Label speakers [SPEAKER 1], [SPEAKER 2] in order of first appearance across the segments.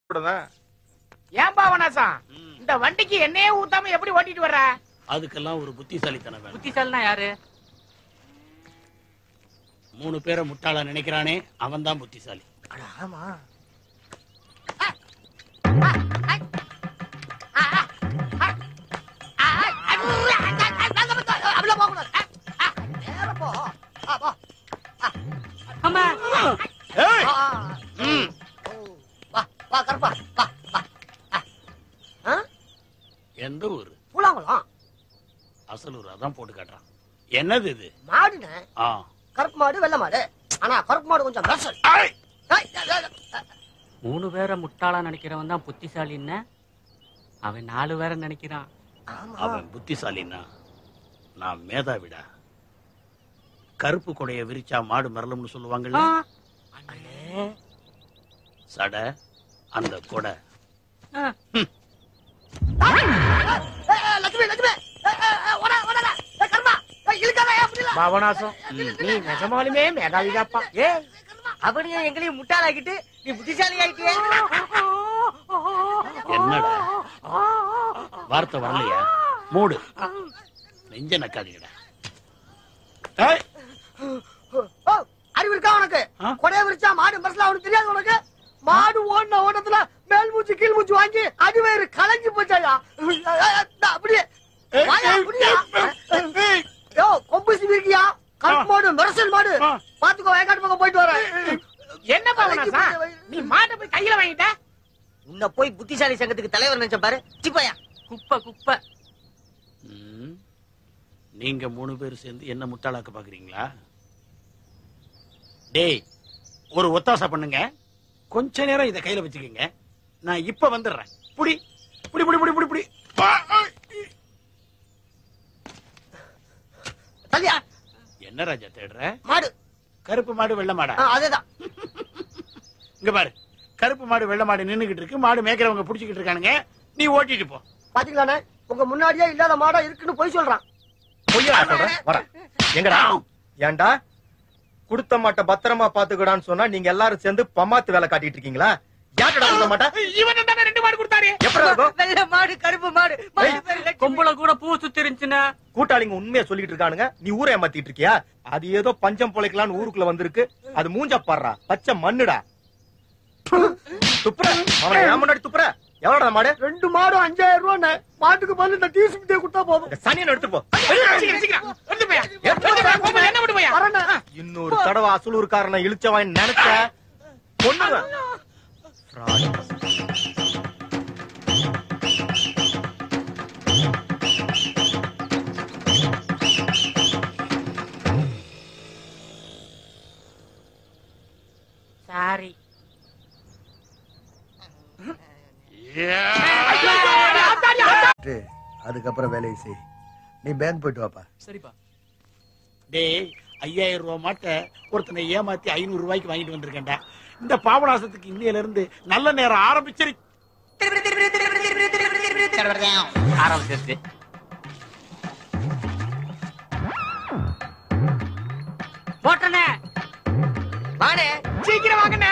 [SPEAKER 1] கூடதான்
[SPEAKER 2] ஏன் பாவனாசம் இந்த வண்டிக்கு என்னையே ஊத்தாம எப்படி ஓட்டிட்டு வர்ற
[SPEAKER 3] அதுக்கெல்லாம் ஒரு புத்திசாலித்தனம் வேணும்
[SPEAKER 4] புத்திசாலினா யாரு
[SPEAKER 3] மூணு பேரை முட்டாளா நினைக்கிறானே அவன் தான் புத்திசாலி
[SPEAKER 2] ஆமா
[SPEAKER 4] அம்மா
[SPEAKER 3] ஏய்!
[SPEAKER 2] வா வா கருப்பா வா வா ஆ?
[SPEAKER 3] எந்த ஊரு
[SPEAKER 2] பூலாங்குளம்
[SPEAKER 3] அசல் ஊர் அதான் போட்டு காட்டுறான் என்னது இது
[SPEAKER 2] மாடுண்ணே
[SPEAKER 3] ஆ
[SPEAKER 2] கருப்பு மாடு வெள்ளை மாடு ஆனா கருப்பு மாடு கொஞ்சம் மெர்சல்
[SPEAKER 3] ஏய்!
[SPEAKER 2] ஏய், ஏய், ஏய், ஏய்.
[SPEAKER 4] மூணு பேரை முட்டாளா நினைக்கிறவன் தான் புத்திசாலின்னு அவன் நாலு பேரை நினைக்கிறான்
[SPEAKER 2] ஆமா
[SPEAKER 3] அவன் புத்திசாலின்னா நான் மேதாவிடா கருப்பு கொடைய விரிச்சா மாடு மரலும்னு சொல்லுவாங்கல்ல
[SPEAKER 2] அண்ணே.
[SPEAKER 3] சட அந்த கொடை
[SPEAKER 4] ஆ.
[SPEAKER 2] ஏய், ஏய், லட்சுமி லட்சுமி ஏய், ஏய், ஏய், ஓட, ஓடாத. ஏய், கருப்பா ஏய், இழுக்காத, ஏன் அப்படி இல்ல?
[SPEAKER 5] பாவனாசம் நீ நிஜமாலுமே மேதாவிதாப்பா ஏ
[SPEAKER 2] அவனையும் எங்களையும் முட்டாளாக்கிட்டு நீ புத்திசாலி ஆயிட்டியே
[SPEAKER 3] என்னடா வார்த்தை வரலையா மூடு நெஞ்ச நக்காதீங்கடா ஏய்!
[SPEAKER 2] ஓ, அறிவு இருக்கா உனக்கு
[SPEAKER 3] ஆ?
[SPEAKER 2] கொடைய விரிச்சா மாடு மரசல அவனுக்கு தெரியாது உனக்கு மாடு ஓடின ஓட்டத்துல மேல் மூச்சு கீழ் மூச்சு வாங்கி அடிவயிறு கலைஞ்சு போச்சாயா இந்தா, அப்படியே வாயா, அப்படியா
[SPEAKER 3] ஏய்!
[SPEAKER 2] யோ கொம்பு சிவிருக்கியா கருப்பு மாடு மெரசல் மாடு
[SPEAKER 3] ஆ.
[SPEAKER 2] பாத்துக்கோ வயக்காட்டு பக்கம் போயிட்டு வரேன்
[SPEAKER 5] என்ன பாவனாசம் நீ மாட்டை போய் கையில வாங்கிட்ட
[SPEAKER 2] உன்னை போய் புத்திசாலி சங்கத்துக்கு தலைவர் நினைச்ச பாரு சிப்பாயா
[SPEAKER 4] குப்பை குப்பை
[SPEAKER 3] ம். நீங்க மூணு பேர் சேர்ந்து என்ன முட்டாளாக்க பாக்குறீங்களா டேய் ஒரு ஒத்தாசை பண்ணுங்க கொஞ்ச நேரம் இத கையில வச்சுக்கோங்க நான் இப்ப வந்துடுறேன் புடி புடி புடி புடி புடி புடி ஆ, ஆ.
[SPEAKER 2] தள்ளியா
[SPEAKER 3] என்ன ராஜா தேடுற
[SPEAKER 2] மாடு
[SPEAKER 3] கருப்பு மாடு வெள்ளை மாடா
[SPEAKER 2] ஆ, அதேதான்
[SPEAKER 3] இங்க பாரு கருப்பு மாடு வெள்ளை மாடு நின்னுகிட்டு இருக்கு மாடு மேய்க்கிறவங்க புடிச்சுக்கிட்டு இருக்கானுங்க நீ ஓட்டிட்டு போ
[SPEAKER 2] பாத்தீங்களாண்ணே உங்க முன்னாடியே இல்லாத மாடா இருக்குன்னு போய் சொல்றான்
[SPEAKER 1] பொய்யா சொல்றேன் வரேன் எங்கடா ஏன்டா குடுத்த மாட்ட பத்திரமா பாத்துக்கடான்னு சொன்னா நீங்க எல்லாரும் சேர்ந்து பமாத்து வேலை காட்டிட்டு இருக்கீங்களா யார்டா கொடுத்த மாட்டா
[SPEAKER 5] இவன் தானே ரெண்டு மாடு கொடுத்தாரு
[SPEAKER 1] எப்படி இருக்கும்
[SPEAKER 2] வெள்ளை மாடு கருப்பு மாடு மாடு
[SPEAKER 1] ஏய்,
[SPEAKER 2] பேரு லட்சுமி.
[SPEAKER 4] கொம்புல கூட பூ சுத்தி இருந்துச்சுன்னா
[SPEAKER 1] கூட்டாளிங்க உண்மையா சொல்லிட்டு இருக்கானுங்க நீ ஊரை ஏமாத்திட்டு இருக்கியா அது ஏதோ பஞ்சம் பொழைக்கலாம்னு ஊருக்குள்ள வந்திருக்கு அது மூஞ்ச பாடுறா பச்சை மண்ணுடா துப்புற அவனை ஏன் முன்னாடி துப்புற எவ்வளோடா மாடு
[SPEAKER 2] ரெண்டு மாடும் அஞ்சாயிரம் ரூபாய் மாட்டுக்கு பதில் இந்த டீ சுத்தியை கொடுத்தா போதும்
[SPEAKER 1] இந்த சனியனை எடுத்து போ
[SPEAKER 5] சீக்கிரம் சீக்கிரம் எடுத்து போயா எடுத்து போயா, கோபால், என்ன விட்டு போயா
[SPEAKER 2] வரேண்ணே.
[SPEAKER 1] இன்னொரு தடவை அசலூர்காரனை இழிச்சவன் நினைச்ச பொண்ணுவேன் fraud பசங்க.
[SPEAKER 4] சாரி
[SPEAKER 6] விட்டு, அதுக்கப்புறம் வேலையை செய் நீ பேங்க் போயிட்டு வாப்பா
[SPEAKER 4] சரிப்பா
[SPEAKER 3] டேய் ஐயாயிரம் ரூபாய் மாட்டை ஒருத்தனை ஏமாத்தி ஐநூறு ரூபாய்க்கு வாங்கிட்டு வந்திருக்கேன்டா இந்த பாபநாசத்துக்கு இன்னையில இருந்து நல்ல நேரம் ஆரம்பிச்சிரு
[SPEAKER 4] ஆரம்பிச்சிருச்சு போட்டனே
[SPEAKER 2] வாடே
[SPEAKER 5] சீக்கிரம் வாங்கண்ணே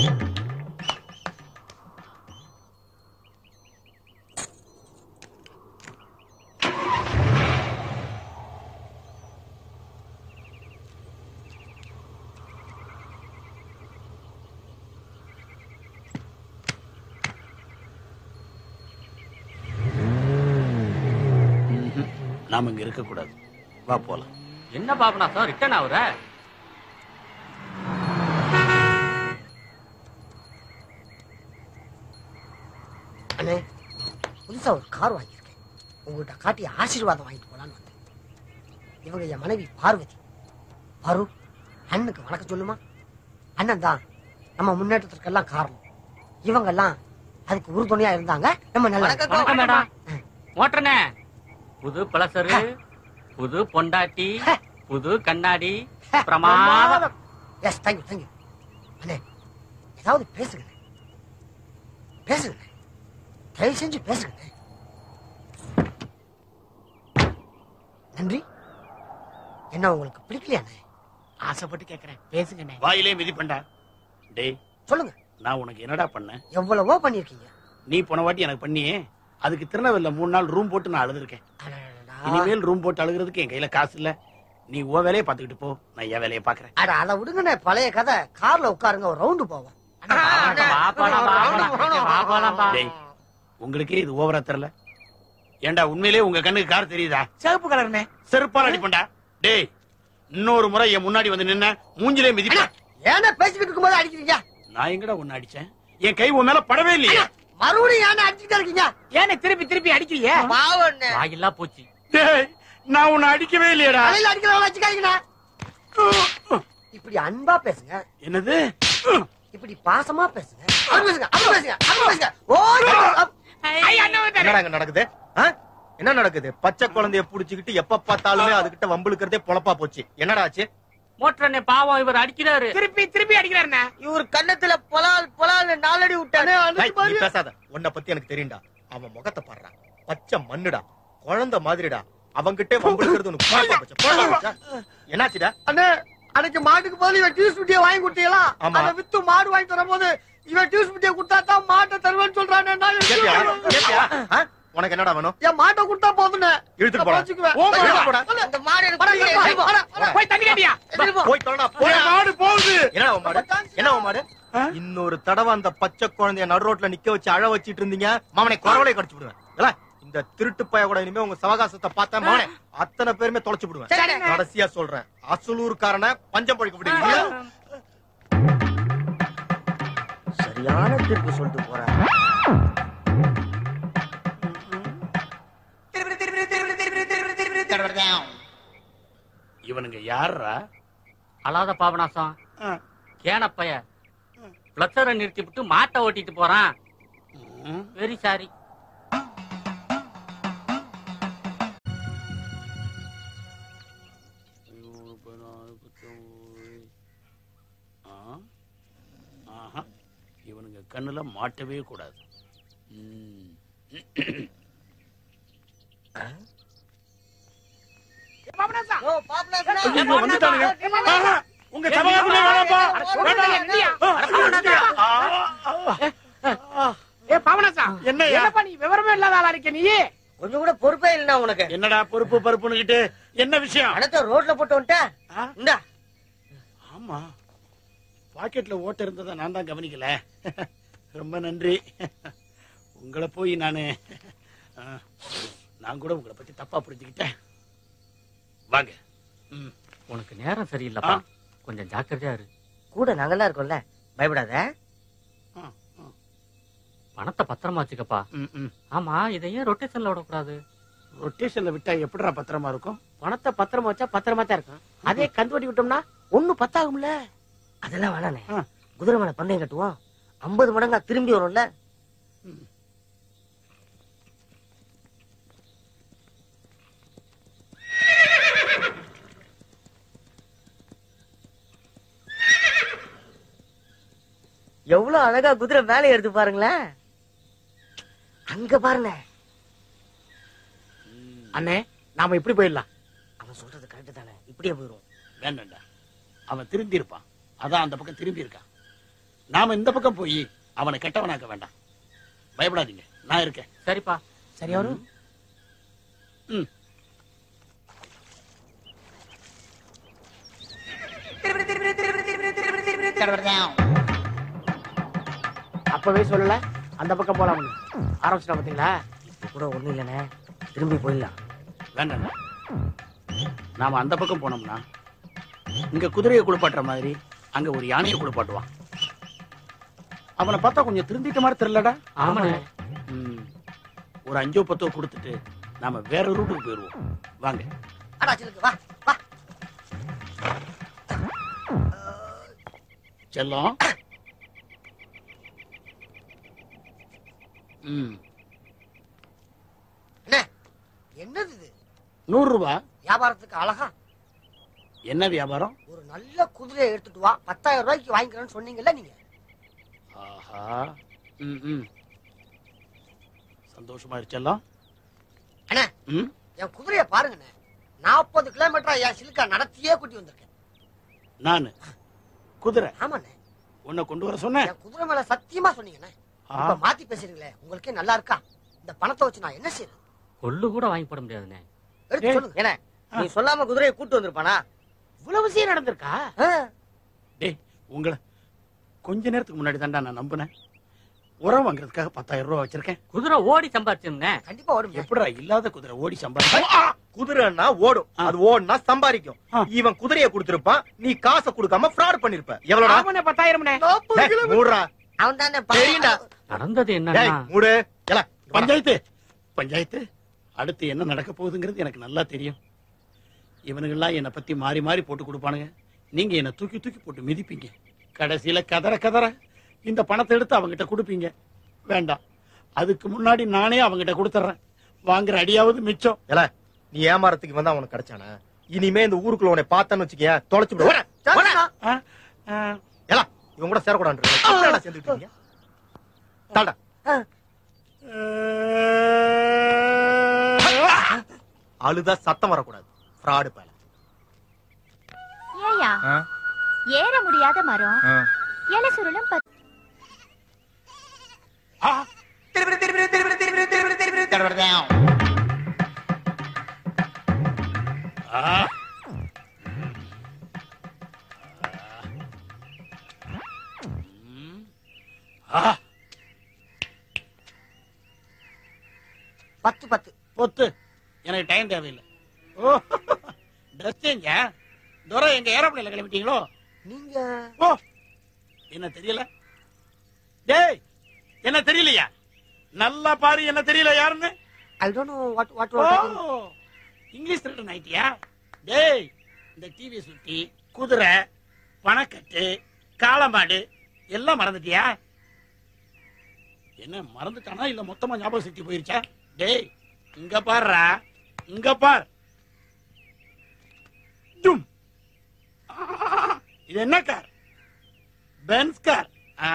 [SPEAKER 3] நாம இங்க இருக்க கூடாது வா போலாம்
[SPEAKER 4] என்ன பாபநாசம் ரிட்டர்ன் ஆகுற
[SPEAKER 2] அண்ணே புதுசா ஒரு கார் வாங்கியிருக்கேன் உங்ககிட்ட காட்டி ஆசீர்வாதம் வாங்கிட்டு போலான்னு வந்தேன் இவங்க என் மனைவி பார்வதி பாரு அண்ணனுக்கு வணக்கம் சொல்லுமா அண்ணன் தான் நம்ம முன்னேற்றத்திற்கெல்லாம் காரணம் இவங்க எல்லாம் அதுக்கு உறுதுணையா இருந்தாங்க நம்ம நல்ல
[SPEAKER 4] வணக்கம் மேடம் ஓட்டுறனே புது பழசரு புது பொண்டாட்டி புது கண்ணாடி பிரமாதம்
[SPEAKER 2] எஸ் தேங்க்யூ தேங்க்யூ அண்ணே ஏதாவது பேசுங்க பேசுங்க தயவு செஞ்சு பேசுங்க நன்றி என்ன உங்களுக்கு பிடிக்கலையாண்ணே
[SPEAKER 5] ஆசைப்பட்டு கேக்குறேன் பேசுங்கண்ணே
[SPEAKER 3] வாயிலே மிதிப்பண்டா டேய்
[SPEAKER 2] சொல்லுங்க
[SPEAKER 3] நான் உனக்கு என்னடா பண்ணேன்
[SPEAKER 2] எவ்வளவோ பண்ணிருக்கீங்க
[SPEAKER 3] நீ போன வாட்டி எனக்கு பண்ணி அதுக்கு திருநெல்வேலில மூணு நாள் ரூம் போட்டு நான் அழுதுருக்கேன்
[SPEAKER 2] அடடடடா.
[SPEAKER 3] இனிமேல் ரூம் போட்டு அழுகிறதுக்கு என் கையில காசு இல்ல நீ உன் வேலையை பாத்துக்கிட்டு போ நான் என் வேலையை பாக்குறேன்
[SPEAKER 2] அட அதை விடுங்கண்ணே பழைய கதை கார்ல உட்காருங்க ஒரு ரவுண்டு போவோம்
[SPEAKER 4] வாப்பாடா, வாப்பாடா. வாப்பாடாப்பா.
[SPEAKER 3] டேய் உங்களுக்கே இது ஓவரா தெரியல ஏன்டா உண்மையிலேயே உங்க கண்ணுக்கு கார் தெரியுதா
[SPEAKER 5] சிவப்பு கலர்னே
[SPEAKER 3] செருப்பால் அடிப்பண்டா டேய் இன்னொரு முறை என் முன்னாடி வந்து நின்ன மூஞ்சிலே மிதிப்பேன்
[SPEAKER 2] ஏன்னா பேசிக்கிட்டு இருக்கும்போது அடிக்கிறீங்க
[SPEAKER 3] நான் எங்கடா ஒன்னு அடிச்சேன் என் கை உன் மேல படவே இல்லையே
[SPEAKER 2] மறுபடியும் ஏன்னா அடிச்சுட்டே இருக்கீங்க
[SPEAKER 5] ஏன்னு திருப்பி திருப்பி அடிக்கிறீங்க
[SPEAKER 2] பாவண்ணே
[SPEAKER 4] வாயில்லா போச்சு
[SPEAKER 3] டேய் நான் உன்னை அடிக்கவே இல்லையேடா
[SPEAKER 2] தலையில அடிக்கிறவங்க வச்சுக்காதீங்கண்ணா இப்படி அன்பா பேசுங்க
[SPEAKER 3] என்னது
[SPEAKER 2] இப்படி பாசமா பேசுங்க அப்படி பேசுங்க அப்படி பேசுங்க அப்படி பேசுங்க ஓ
[SPEAKER 5] ஐயா, அண்ணா வந்தாரு.
[SPEAKER 1] என்னடா இங்க நடக்குது ஆ? என்ன நடக்குது பச்சை குழந்தைய புடிச்சுக்கிட்டு எப்ப பார்த்தாலுமே அதுகிட்ட வம்புழுக்கிறதே பொழப்பா போச்சு என்னடா ஆச்சு
[SPEAKER 4] மோட்டர் பாவம் இவர் அடிக்கிறாரு
[SPEAKER 5] திருப்பி திருப்பி அடிக்கிறாருண்ணே
[SPEAKER 2] இவர் கண்ணத்துல பொலால் பொலால் நாலடி விட்டானே
[SPEAKER 1] டேய், நீ பேசாத உன்னை பத்தி எனக்கு தெரியும்டா அவன் முகத்தை பாடுறான் பச்சை மண்ணுடா குழந்தை மாதிரிடா அவன்கிட்டே வம்புழுக்கிறது உனக்கு பொழப்பா போச்சு, பொழப்பா போச்சா? என்னாச்சுடா
[SPEAKER 2] அண்ணே அன்னைக்கு மாட்டுக்கு பதில் இவன் டியூஸ் குட்டியை வாங்கி கொடுத்தீங்களா
[SPEAKER 1] ஆமா.
[SPEAKER 2] அதை வித்து மாடு வாங்கி தரும் போது இவன் டியூஸ் குட்டியை கொடுத்தா தான் மாட்டை தருவேன்னு சொல்றானே நான்
[SPEAKER 1] கேப்பியா
[SPEAKER 2] எடுத்துட்டு
[SPEAKER 1] கேப்பியா ஆ? உனக்கு என்னடா வேணும்
[SPEAKER 2] என் மாட்டை கொடுத்தா போதும்னே
[SPEAKER 1] இழுத்துட்டு போடா.
[SPEAKER 2] வச்சுக்குவேன்.
[SPEAKER 1] ஓ, இழுத்துட்டு போடா.
[SPEAKER 2] அந்த மாடு எனக்கு பிடிக்கல. வாடா, வாடா.
[SPEAKER 5] போய் தண்ணி கேட்டியா
[SPEAKER 2] எடுத்துட்டு போ.
[SPEAKER 1] போய் தொலைடா, போடா.
[SPEAKER 3] மாடு போகுது
[SPEAKER 1] என்ன உன் மாடு என்ன உன் மாடு இன்னொரு தடவை அந்த பச்சை குழந்தைய நடு ரோட்ல நிக்க வச்சு அழ வச்சிட்டு இருந்தீங்க மாமனை குறவலை கடிச்சு விடுவேன் இல்ல? இந்த திருட்டு பைய கூட இனிமே உங்க சவகாசத்தை பார்த்தா மாமனே அத்தனை பேருமே தொலைச்சு விடுவேன்
[SPEAKER 5] சரிண்ணே.
[SPEAKER 1] கடைசியா சொல்றேன் அசலூர்காரன பஞ்சம் பழிக்க விடுவீங்க
[SPEAKER 2] சரியான தீர்ப்பு சொல்லிட்டு போறேன்
[SPEAKER 3] இவனுங்க யாருடா
[SPEAKER 4] அழாத பாபநாசம்
[SPEAKER 3] ஆ.
[SPEAKER 4] கேனப்பைய பிளக்ஸரை நிறுத்தி விட்டு மாட்டை ஓட்டிட்டு போறான்
[SPEAKER 3] ம்.
[SPEAKER 4] வெரி சாரி
[SPEAKER 3] ஆ? ஆஹா. இவனுங்க கண்ணுல மாட்டவே கூடாது ம்.
[SPEAKER 5] பாபநாசா
[SPEAKER 2] ஓ, பாப்புலர்
[SPEAKER 3] ஐயோ, வந்துட்டானுங்க. ஆஹா. உங்க சமகாலமே வேணாம்ப்பா. வேண்டாம். ஆ.
[SPEAKER 5] ஏ பாவனாசா
[SPEAKER 3] என்னய்யா?
[SPEAKER 5] என்னப்பா நீ விவரமே இல்லாத ஆளா இருக்க நீ
[SPEAKER 2] கொஞ்சம் கூட பொறுப்பே இல்லைண்ணா உனக்கு
[SPEAKER 3] என்னடா பொறுப்பு பருப்புன்னுகிட்டு என்ன விஷயம்
[SPEAKER 2] பணத்தை ரோட்ல போட்டு வந்துட்ட
[SPEAKER 3] ஆ?
[SPEAKER 2] இந்தா
[SPEAKER 3] ஆமா பாக்கெட்ல ஓட்ட இருந்ததை நான் தான் கவனிக்கல ரொம்ப நன்றி உங்களை போய் நானு ஆ, நான் கூட உங்களை பத்தி தப்பா புரிஞ்சுக்கிட்டேன் வாங்க ம்.
[SPEAKER 4] உனக்கு நேரம் சரியில்லைப்பா
[SPEAKER 3] ஆ.
[SPEAKER 4] கொஞ்சம் ஜாக்கிரதையா இரு
[SPEAKER 2] கூட நாங்கெல்லாம் இருக்கோம்ல பயப்படாத
[SPEAKER 3] ஆ, ஆ.
[SPEAKER 4] பணத்தை பத்திரமா வச்சுக்கப்பா
[SPEAKER 3] ம், ம்.
[SPEAKER 4] ஆமா இதை ஏன் ரொட்டேஷன்ல விடக்கூடாது
[SPEAKER 3] ரொட்டேஷன்ல விட்டா எப்படிடா பத்திரமா இருக்கும்
[SPEAKER 5] பணத்தை பத்திரமா வச்சா பத்திரமா தான் இருக்கும் அதே கந்து விட்டோம்னா ஒண்ணு பத்தாகும்ல
[SPEAKER 2] அதெல்லாம் வேணானே
[SPEAKER 3] ஆ.
[SPEAKER 2] குதிரை மேல பந்தயம் கட்டுவோம் ஐம்பது மடங்கா திரும்பி வரும்ல எவ்வளவு அழகா குதிரை மேலே எடுத்து பாருங்களேன் அங்க பாருங்க
[SPEAKER 5] அண்ணே நாம இப்படி போயிடலாம்
[SPEAKER 2] அவன் சொல்றது கரெக்ட் தானே இப்படியே போயிரும்
[SPEAKER 3] வேண்டாம்டா அவன் திரும்பி இருப்பான் அதான் அந்த பக்கம் திரும்பி இருக்கான் நாம இந்த பக்கம் போய் அவனை கெட்டவனாக்க வேண்டாம் பயப்படாதீங்க நான் இருக்கேன்
[SPEAKER 4] சரிப்பா
[SPEAKER 5] சரியா வரும்
[SPEAKER 3] ம்
[SPEAKER 5] அப்பவே சொல்லல அந்த பக்கம் போலாம்னு ஆரம்பிச்சிட்டா பாத்தீங்களா
[SPEAKER 2] இப்ப கூட ஒண்ணும் இல்லைண்ணே திரும்பி போயிடலாம்
[SPEAKER 3] வேண்டாம் நாம அந்த பக்கம் போனோம்னா இங்க குதிரையை குளிப்பாட்டுற மாதிரி அங்க ஒரு யானையை குளிப்பாட்டுவான் அவனை பார்த்தா கொஞ்சம் திருந்திட்ட மாதிரி தெரியலடா
[SPEAKER 4] ஆமாண்ணே
[SPEAKER 3] ம். ஒரு அஞ்சோ பத்தோ கொடுத்துட்டு நாம வேற ரூட்டுக்கு போயிருவோம் வாங்க
[SPEAKER 2] அடா சிலுக்கு வா வா
[SPEAKER 3] செல்லம் ம்
[SPEAKER 2] என்ன என்னது இது
[SPEAKER 3] நூறு ரூபாய்
[SPEAKER 2] வியாபாரத்துக்கு அழகா
[SPEAKER 3] என்ன வியாபாரம்
[SPEAKER 2] ஒரு நல்ல குதிரையை எடுத்துட்டு வா பத்தாயிரம் ரூபாய்க்கு வாங்கிக்கிறேன்னு சொன்னீங்கல்ல நீங்க
[SPEAKER 3] ஆஹா ம் ம் சந்தோஷமா இருச்செல்லாம்
[SPEAKER 2] அண்ணே
[SPEAKER 3] ம்
[SPEAKER 2] என் குதிரையை பாருங்கண்ணே நாற்பது கிலோமீட்டரா என் சிலுக்கா நடத்தியே கூட்டி வந்திருக்கேன்
[SPEAKER 3] நானு குதிரை
[SPEAKER 2] ஆமாண்ணே
[SPEAKER 3] உன்னை கொண்டு வர சொன்னேன்
[SPEAKER 2] என் குதிரை மேல சத்தியமா சொன்னீங்கண்ணே
[SPEAKER 3] ஆ.
[SPEAKER 2] இப்ப மாத்தி பேசுறீங்களே உங்களுக்கே நல்லா இருக்கா இந்த பணத்தை வச்சு நான் என்ன செய்யறது
[SPEAKER 4] கொள்ளு கூட வாங்கி போட முடியாதுண்ணே
[SPEAKER 2] எடுத்து
[SPEAKER 3] ஏய்.
[SPEAKER 2] சொல்லுங்க
[SPEAKER 5] என்ன நீ சொல்லாம குதிரையை கூட்டு வந்திருப்பானா
[SPEAKER 3] இவ்வளவு விஷயம் நடந்திருக்கா
[SPEAKER 2] ஆ,
[SPEAKER 3] டேய் உங்களை கொஞ்ச நேரத்துக்கு முன்னாடி தான்டா நான் நம்பினேன் உரம் வாங்குறதுக்காக பத்தாயிரம் ரூபாய் வச்சிருக்கேன்
[SPEAKER 4] குதிரை ஓடி சம்பாதிச்சிருந்தே
[SPEAKER 2] கண்டிப்பா வரும்
[SPEAKER 3] எப்படிடா இல்லாத குதிரை ஓடி சம்பாதி
[SPEAKER 1] குதிரைன்னா ஓடும்
[SPEAKER 3] ஆ.
[SPEAKER 1] அது ஓடுனா சம்பாதிக்கும்
[SPEAKER 3] ஆ.
[SPEAKER 1] இவன் குதிரையை கொடுத்திருப்பான் நீ காசை கொடுக்காம ஃப்ராட் பண்ணிருப்ப எவ்வளவுடா
[SPEAKER 3] ஆமாண்ணே பத்தாயிரம்ண்ணே
[SPEAKER 1] டேய், மூடுறா
[SPEAKER 2] அவன் தானே
[SPEAKER 1] தெரியும்டா.
[SPEAKER 4] நடந்தது
[SPEAKER 1] டேய்
[SPEAKER 4] என்னன்னா
[SPEAKER 1] மூடு எல
[SPEAKER 3] பஞ்சாயத்து பஞ்சாயத்து அடுத்து என்ன நடக்க போகுதுங்கிறது எனக்கு நல்லா தெரியும் இவனுங்கெல்லாம் என்னை பத்தி மாறி மாறி போட்டு கொடுப்பானுங்க நீங்க என்ன தூக்கி தூக்கி போட்டு மிதிப்பீங்க கடைசியில கதற கதற இந்த பணத்தை எடுத்து அவங்கிட்ட கொடுப்பீங்க வேண்டாம் அதுக்கு முன்னாடி நானே அவங்கிட்ட கொடுத்துட்றேன் வாங்குற அடியாவது மிச்சம்
[SPEAKER 1] எல நீ ஏமாறதுக்கு வந்தா உனக்கு கிடைச்சானே இனிமே இந்த ஊருக்குள்ள உன்னை பார்த்தேன்னு வச்சுக்கேன் தொலைச்சு விடுவேன்
[SPEAKER 3] ஆ, ஆ,
[SPEAKER 1] எல இவன் கூட சேரக்கூடாது சேர்ந்துட்டு இருக்கீங்க தாடா அழுதா சத்தம் வரக்கூடாது ஃப்ராடு பேல
[SPEAKER 7] ஏயா ஏற முடியாத மரம் இலை சுருளும் பத்-
[SPEAKER 3] ஆ, ஆ. ம். ஆ,
[SPEAKER 2] பத்து பத்து
[SPEAKER 3] பொத்து எனக்கு டைம் தேவையில்லை ஓ ட்ரெஸ் சேஞ்சா துரை எங்க ஏரோப்ளேன்ல கிளம்பிட்டீங்களோ
[SPEAKER 2] நீங்க
[SPEAKER 3] ஓ என்ன தெரியல டேய் என்ன தெரியலையா நல்லா பாரு என்ன தெரியல யாருன்னு
[SPEAKER 2] I don't know what what
[SPEAKER 3] ஓ இங்கிலீஷ் திருடன் ஆயிட்டியா டேய் இந்த டிவி சுத்தி குதிரை பணக்கட்டு காளமாடு எல்லாம் மறந்துட்டியா என்ன மறந்துட்டானா இல்ல மொத்தமா ஞாபக சக்தி போயிருச்சா டேய் இங்க பாருடா இங்க பார் டும். ஆ, இது என்ன கார் பென்ஸ் கார் ஆ,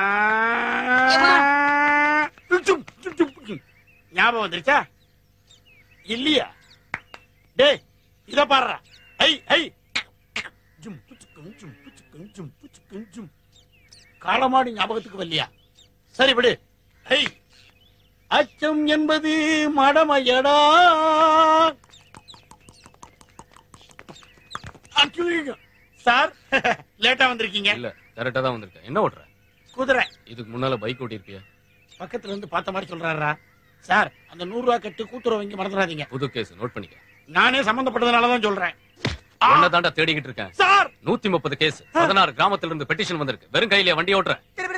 [SPEAKER 3] டும், டும், டும், டும். ஞாபகம் வந்துருச்சா இல்லையா டேய் இத பாருடா ஐ ஐ ஜும் புச்சுக்கும் ஜும் புச்சுக்கும் ஜும் புச்சுக்கும் ஜும் காலமாடு ஞாபகத்துக்கு வரலையா சரி விடு ஐ அச்சம் என்பது மடமையடா அச்சுலிங்க. சார் லேட்டா வந்திருக்கீங்க
[SPEAKER 8] இல்ல கரெக்டா தான் வந்திருக்கேன் என்ன ஓட்டுற
[SPEAKER 3] குதிரை
[SPEAKER 8] இதுக்கு முன்னால பைக் ஓட்டிருப்பிய
[SPEAKER 3] பக்கத்துல இருந்து பார்த்த மாதிரி சொல்றாரா சார் அந்த நூறு ரூபாய் கட்டு கூட்டுறவு வங்கி மறந்துடாதீங்க
[SPEAKER 8] புது கேஸ் நோட் பண்ணிக்க
[SPEAKER 3] நானே சம்பந்தப்பட்டதுனால தான் சொல்றேன் ஆ,
[SPEAKER 8] என்ன தாண்டா தேடிக்கிட்டு இருக்கேன்
[SPEAKER 3] சார்
[SPEAKER 8] நூத்தி முப்பது கேஸ் பதினாறு கிராமத்துல இருந்து பெட்டிஷன் வந்திருக்கு வெறும் கையில வண்டி ஓட்டுற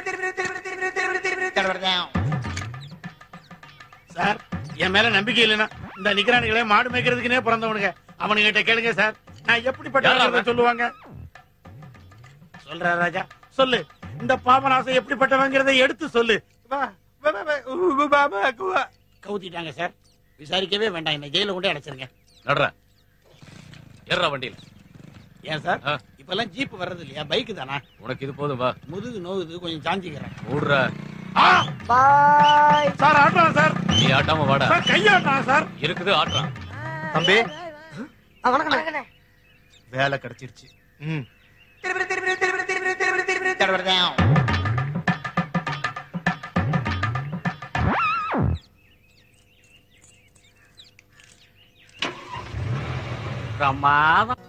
[SPEAKER 3] சார் என் மேல நம்பிக்கை இல்லைன்னா இந்த நிக்கிறானுங்களே மாடு மேய்க்கிறதுக்குனே பிறந்தவனுங்க அவனுங்கிட்ட கேளுங்க சார் நான் எப்படிப்பட்ட
[SPEAKER 8] யாரா
[SPEAKER 3] ஆளுங்கிறத
[SPEAKER 8] அவன்?
[SPEAKER 3] சொல்லுவாங்க சொல்ற ராஜா சொல்லு இந்த பாபநாசம் எப்படிப்பட்டவங்கிறத எடுத்து சொல்லு கவுத்திட்டாங்க சார் விசாரிக்கவே வேண்டாம் என்ன ஜெயில கொண்டே அடைச்சிருங்க
[SPEAKER 8] நடுற ஏறா வண்டியில
[SPEAKER 3] ஏன் சார்
[SPEAKER 8] ஆ.
[SPEAKER 3] இப்பெல்லாம் ஜீப் வர்றது இல்லையா பைக் தானா
[SPEAKER 8] உனக்கு இது போதும் வா
[SPEAKER 3] முதுகு நோவுது கொஞ்சம் சாஞ்சிக்கிறேன்
[SPEAKER 8] ஓடுற
[SPEAKER 3] ஆ,
[SPEAKER 2] பாய்
[SPEAKER 3] சார் ஆட்டுறான் சார்
[SPEAKER 8] நீ ஆட்டாம வாடா
[SPEAKER 3] சார் கையாட்டுறான் சார்
[SPEAKER 8] இருக்குது ஆட்டுறான்
[SPEAKER 1] தம்பி
[SPEAKER 2] வணக்கம்
[SPEAKER 1] வேலை கிடைச்சிருச்சு ம்
[SPEAKER 4] பிரமாதம்